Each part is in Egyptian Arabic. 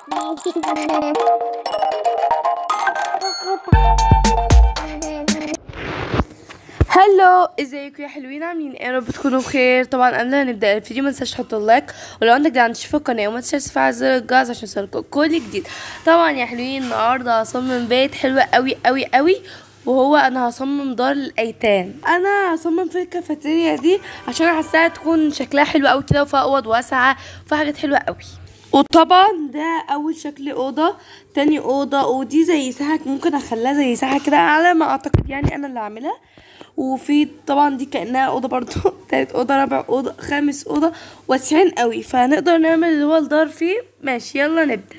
هلو ازيكم يا حلوين عاملين ايه يا رب تكونوا بخير طبعا قبل ما نبدا الفيديو ما تنساش تحط اللايك ولو عندك جدعان تشوفوا القناه وما تنساش تفعل زر الجرس عشان يوصلكوا كل جديد طبعا يا حلوين النهارده هصمم بيت حلو قوي قوي قوي وهو انا هصمم دار الايتام انا هصمم في الكافيتيريا دي عشان حاساها تكون شكلها حلو قوي كده وفيها اوض واسعه وفيها حاجات حلوه قوي وطبعا ده اول شكل اوضه تاني اوضه ودي زي ساحه ممكن اخليها زي ساحه كده على ما اعتقد يعني انا اللي عاملها وفي طبعا دي كانها اوضه برضو تالت اوضه رابع اوضه خامس اوضه واسعين قوي فهنقدر نعمل اللي هو الدار فيه ماشي يلا نبدا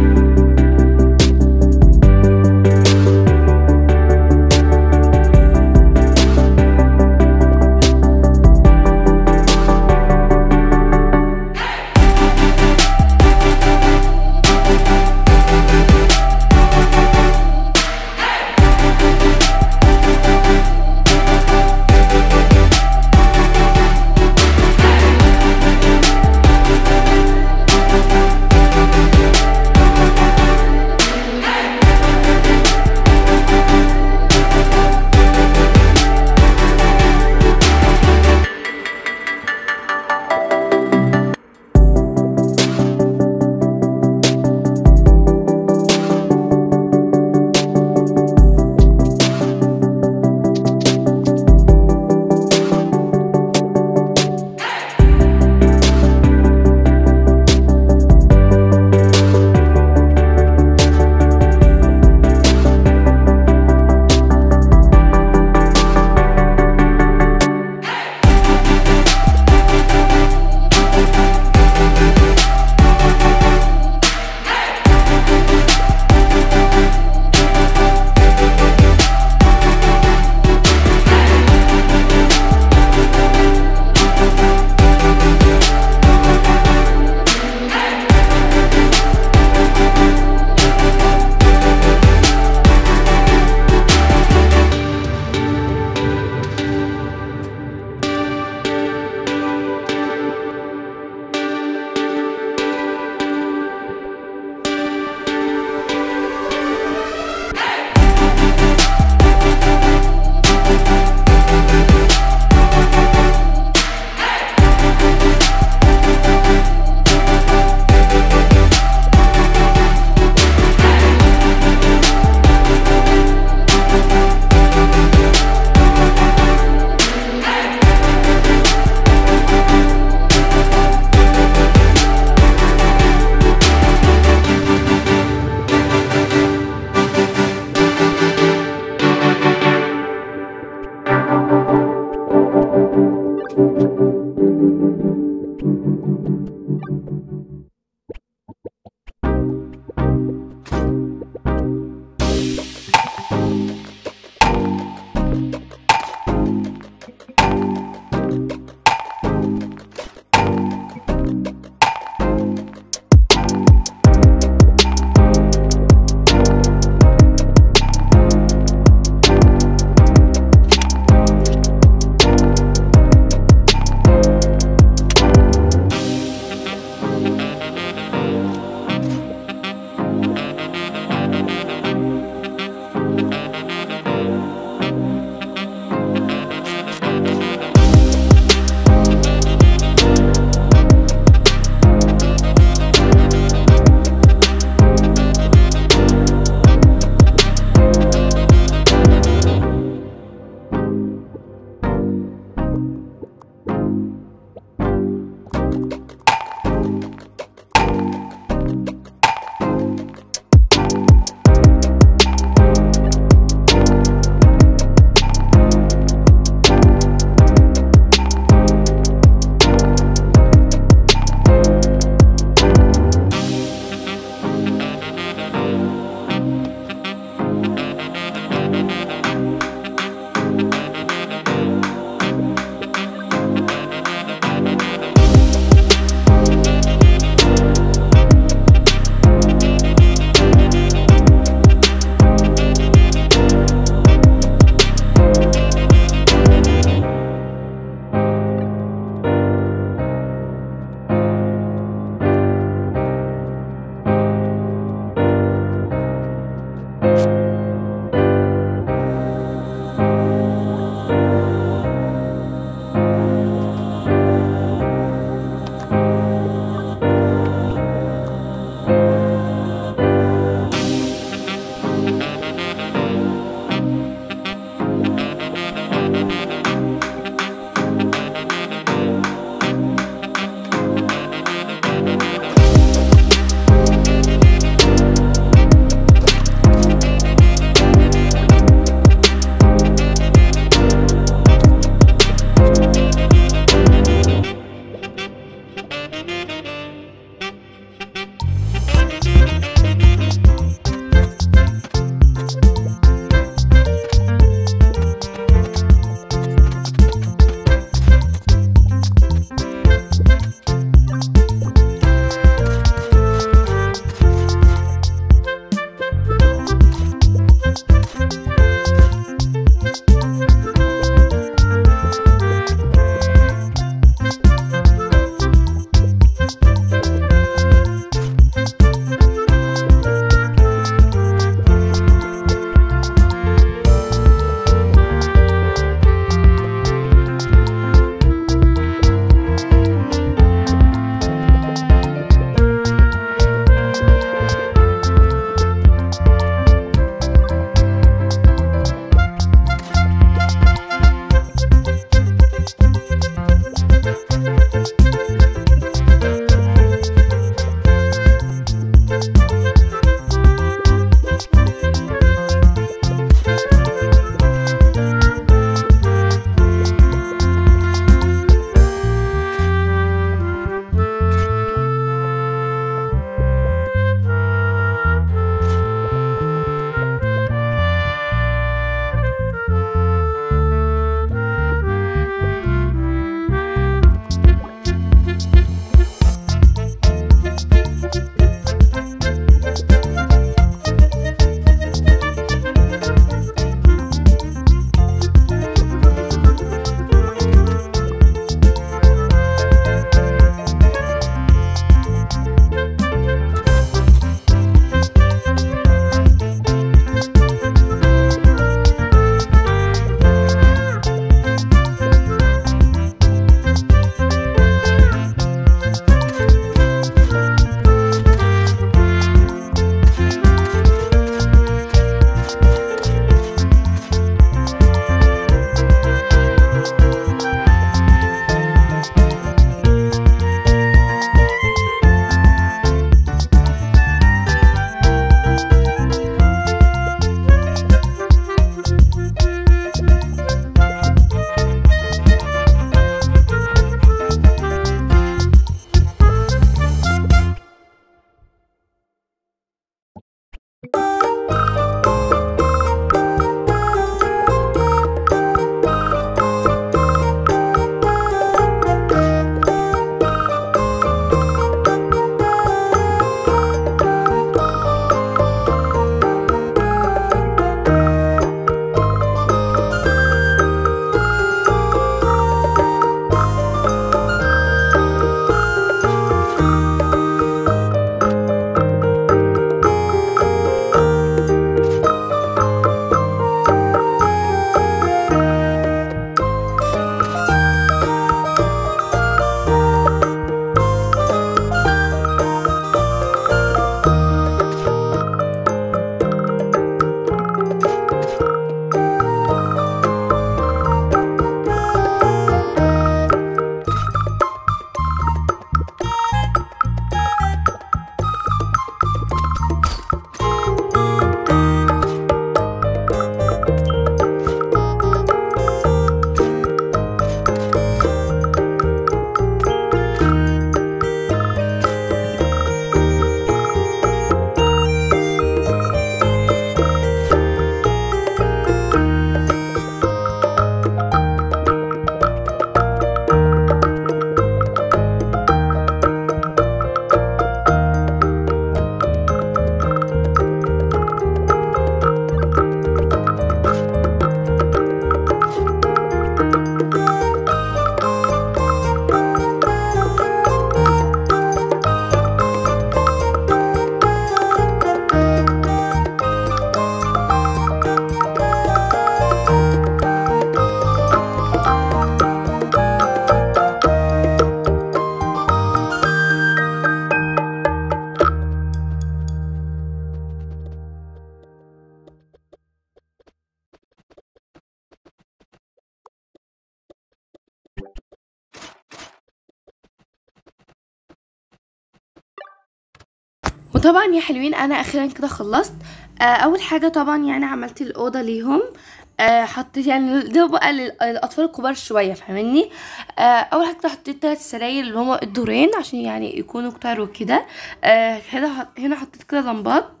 وطبعا يا حلوين انا اخيرا كده خلصت آه اول حاجه طبعا يعني عملت الاوضه ليهم آه حطيت يعني ده بقى للاطفال الكبار شويه فاهمني آه اول حاجه حطيت ثلاث سراير اللي هما الدورين عشان يعني يكونوا كتار وكده آه هنا هنا حطيت كده لمبات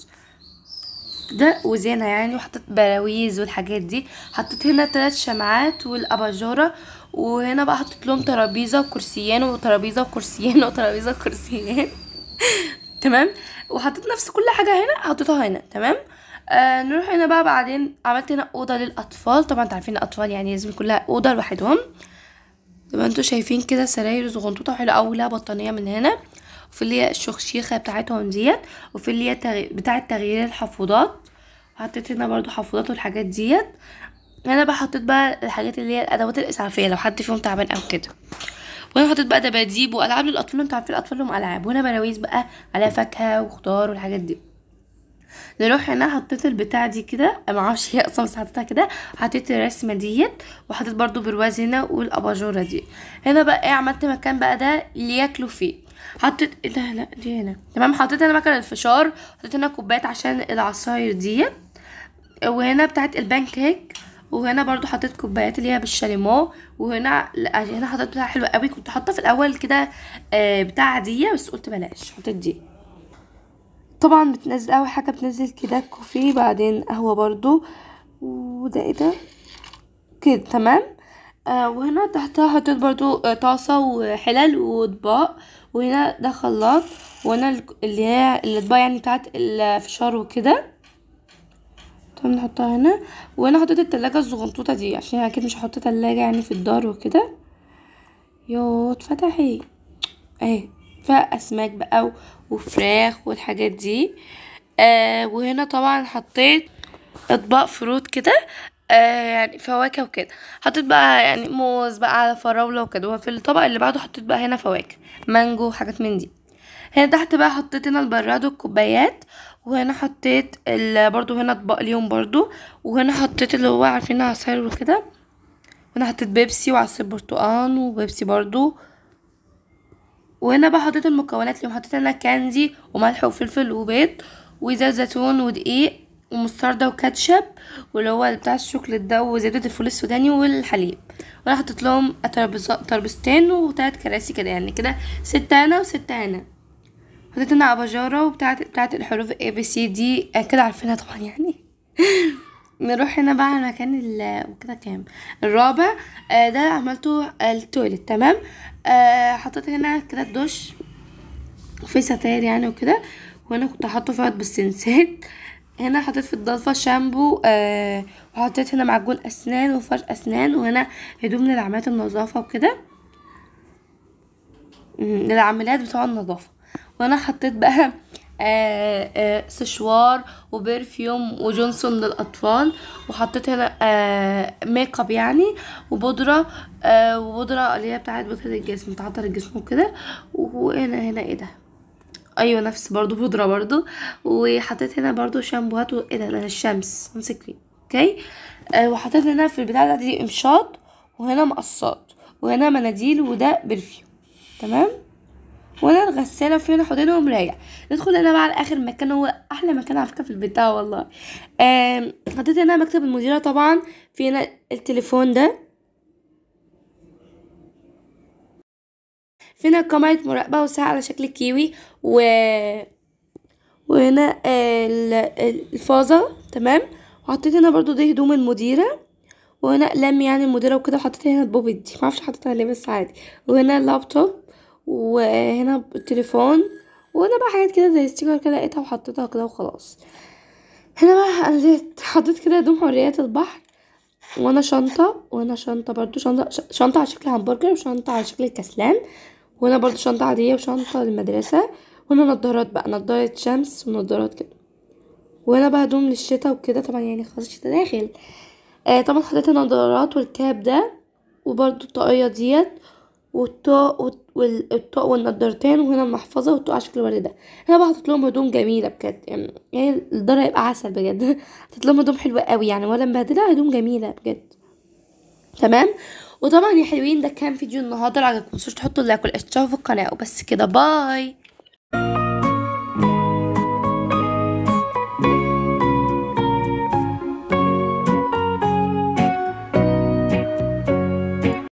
ده وزينة يعني وحطيت براويز والحاجات دي حطيت هنا ثلاث شمعات والاباجوره وهنا بقى حطيت لهم ترابيزه وكرسيين وترابيزه وكرسيين وترابيزه وكرسيين تمام وحطيت نفس كل حاجه هنا حطيتها هنا تمام آه نروح هنا بقى بعدين عملت هنا اوضه للاطفال طبعا انتوا عارفين الاطفال يعني لازم كلها اوضه لوحدهم زي ما انتوا شايفين كده سراير صغنطوطه حلوه قوي لها بطانيه من هنا وفي اللي هي الشخشيخه بتاعتهم ديت وفي اللي هي تغي... بتاعه تغيير الحفوضات حطيت هنا برضو حفوضات والحاجات ديت انا بقى حطيت بقى الحاجات اللي هي الادوات الاسعافيه لو حد فيهم تعبان او كده وانا حطيت بقى دباديب والعاب للاطفال انتوا عارفين الاطفال لهم العاب وهنا براويز بقى عليها فاكهه وخضار والحاجات دي نروح هنا حطيت البتاع دي كده معرفش هي اصلا بس حطيتها كده حطيت الرسمه ديت وحطيت برضو برواز هنا والاباجوره دي هنا بقى ايه عملت مكان بقى ده اللي ياكلوا فيه حطيت ايه ده لا دي هنا تمام حطيت هنا مكان الفشار حطيت هنا كوبايات عشان العصاير ديت وهنا بتاعت البانكيك وهنا برضو حطيت كوبايات اللي هي بالشاليمو وهنا لا هنا حطيتها حلوه قوي كنت حاطه في الاول كده آه بتاع عاديه بس قلت بلاش حطيت دي طبعا بتنزل اول حاجه بتنزل كده كوفي بعدين قهوه برضو وده ايه ده كده تمام آه وهنا تحتها حطيت برضو آه طاسه وحلل واطباق وهنا ده خلاط وهنا اللي هي الاطباق يعني بتاعت الفشار وكده طبعا نحطها هنا وهنا حطيت التلاجة الزغنطوطة دي عشان اكيد مش هحط تلاجة يعني في الدار وكده يو اتفتحي اهي فيها اسماك بقى وفراخ والحاجات دي آه وهنا طبعا حطيت اطباق فروت كده آه يعني فواكه وكده حطيت بقى يعني موز بقى على فراولة وكده وفي الطبق اللي بعده حطيت بقى هنا فواكه مانجو وحاجات من دي هنا تحت بقى حطيت هنا البراد والكوبايات وهنا حطيت برضو هنا اطباق ليهم برضو وهنا حطيت اللي هو عارفين عصاير وكده وهنا حطيت بيبسي وعصير برتقان وبيبسي برضو وهنا بقى حطيت المكونات اللي حطيت هنا كاندي وملح وفلفل وبيض وزيت زيتون ودقيق ومستردة وكاتشب واللي هو بتاع الشوكولات ده وزبدة الفول السوداني والحليب وانا حطيت لهم ترابيزتين وتلات كراسي كده يعني كده ستة هنا وستة هنا حطيت هنا اباجوره وبتاعت بتاعت الحروف اي بي سي دي كده عارفينها طبعا يعني نروح هنا بقى على مكان ال وكده كام الرابع آه ده عملته التويلت تمام آه حطيت هنا كده الدش وفي ستاير يعني وكده وهنا كنت حاطه فيها بس نسيت هنا حطيت في الضلفة شامبو آه وحطيت هنا معجون اسنان وفرش اسنان وهنا هدوم للعمليات النظافة وكده للعمليات بتوع النظافة وانا حطيت بقى آه آه سشوار وبرفيوم وجونسون للاطفال وحطيت هنا آه ميك اب يعني وبودره آه وبودره اللي هي بتاعت بودره الجسم بتعطر الجسم وكده وهنا هنا ايه ده ايوه نفس برضو بودره برضو وحطيت هنا برضو شامبوهات وايه ده ده الشمس سان كريم اوكي آه وحطيت هنا في البتاع دي امشاط وهنا مقصات وهنا مناديل وده برفيوم تمام وانا الغساله فينا حوضين ومرايه ندخل هنا بقى على اخر مكان هو احلى مكان على فكره في البيت ده والله حطيت هنا مكتب المديره طبعا في هنا التليفون ده في هنا كاميرا مراقبه وساعه على شكل كيوي و وهنا الفازه تمام وحطيت هنا برضو دي هدوم المديره وهنا اقلام يعني المديره وكده وحطيت هنا البوبت دي معرفش حطيتها ليه بس عادي وهنا اللابتوب وهنا التليفون وهنا بقى حاجات كده زي ستيكر كده لقيتها وحطيتها كده وخلاص هنا بقى انا حطيت كده هدوم حريات البحر وانا شنطة وانا شنطة برضو شنطة شنطة على شكل همبرجر وشنطة على شكل كسلان وهنا برضو شنطة عادية وشنطة للمدرسة وهنا نضارات بقى نضارة شمس ونضارات كده وهنا بقى هدوم للشتا وكده طبعا يعني خلاص الشتا داخل آه طبعا حطيت النضارات والكاب ده وبرضو الطاقية ديت والطاق والطاق والنضارتين وهنا المحفظة والطاق على شكل وردة هنا بقى حطيت لهم هدوم جميلة بجد يعني يعني الدار هيبقى عسل بجد حطيت لهم هدوم حلوة قوي يعني ولا مبهدلة هدوم جميلة بجد تمام وطبعا يا حلوين ده كان فيديو النهارده لو عجبكم متنسوش تحطوا لايك والاشتراك في القناه وبس كده باي